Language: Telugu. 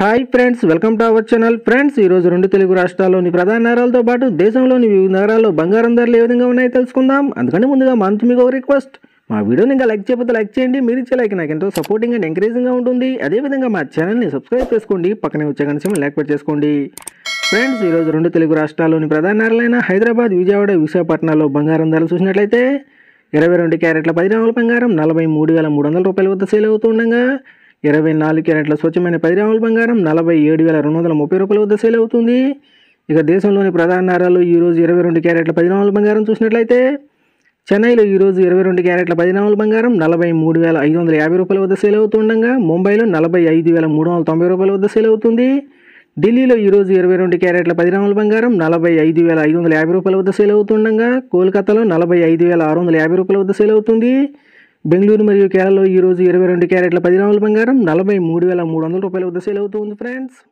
hi friends welcome to our channel friends ఈరోజు రెండు తెలుగు రాష్ట్రాల్లోని ప్రధాన నగరాలతో పాటు దేశంలోని వివిధ నగరాల్లో బంగారం ధరలు ఏ విధంగా ఉన్నాయో తెలుసుకుందాం అందుకని ముందుగా మంత్ మీకు ఒక రిక్వెస్ట్ మా వీడియోని ఇంకా లైక్ చేయకపోతే లైక్ చేయండి మీరు ఇచ్చే లైక్ నాకు ఎంతో సపోర్టింగ్ అండ్ ఎంకరేజింగ్గా ఉంటుంది అదేవిధంగా మా ఛానల్ని సబ్స్క్రైబ్ చేసుకోండి పక్కనే వచ్చే కనీసం లైక్ పెట్టి చేసుకోండి ఫ్రెండ్స్ ఈరోజు రెండు తెలుగు రాష్ట్రాల్లోని ప్రధాన నగరాలైన హైదరాబాద్ విజయవాడ విశాఖపట్నంలో బంగారం ధరలు చూసినట్లయితే ఇరవై రెండు క్యారెట్ల పది గ్రాముల బంగారం నలభై మూడు వేల మూడు వందల రూపాయల వద్ద సేల్ అవుతుండగా ఇరవై నాలుగు క్యారెట్ల స్వచ్ఛమైన పది గ్రాముల బంగారం నలభై ఏడు వేల రెండు వందల ముప్పై రూపాయల వద్ద సేల్ అవుతుంది ఇక దేశంలోని ప్రధాన నగరాల్లో ఈరోజు ఇరవై రెండు క్యారెట్ల పది గ్రాముల బంగారం చూసినట్లయితే చెన్నైలో ఈరోజు ఇరవై రెండు క్యారెట్ల పది గ్రాముల బంగారం నలభై మూడు వేల ఐదు వందల యాభై రూపాయల వద్ద సేల్ అవుతుండగా ముంబైలో నలభై ఐదు వేల మూడు వందల తొంభై రూపాయల వద్ద సేల్ అవుతుంది ఢిల్లీలో ఈరోజు ఇరవై రెండు క్యారెట్ల పది గ్రాముల బంగారం నలభై ఐదు వేల ఐదు వందల యాభై రూపాయల వద్ద సేల్ అవుతుండగా కోల్కతాలో నలభై ఐదు వేల ఆరు వందల యాభై రూపాయల వద్ద సేల్ అవుతుంది బెంగళూరు మరియు కేరళలో ఈరోజు ఇరవై రెండు క్యారెట్ల పది గ్రాముల బంగారం నలభై మూడు వేల మూడు వందల రూపాయల వద్ద సేల్ అవుతుంది ఫ్రెండ్స్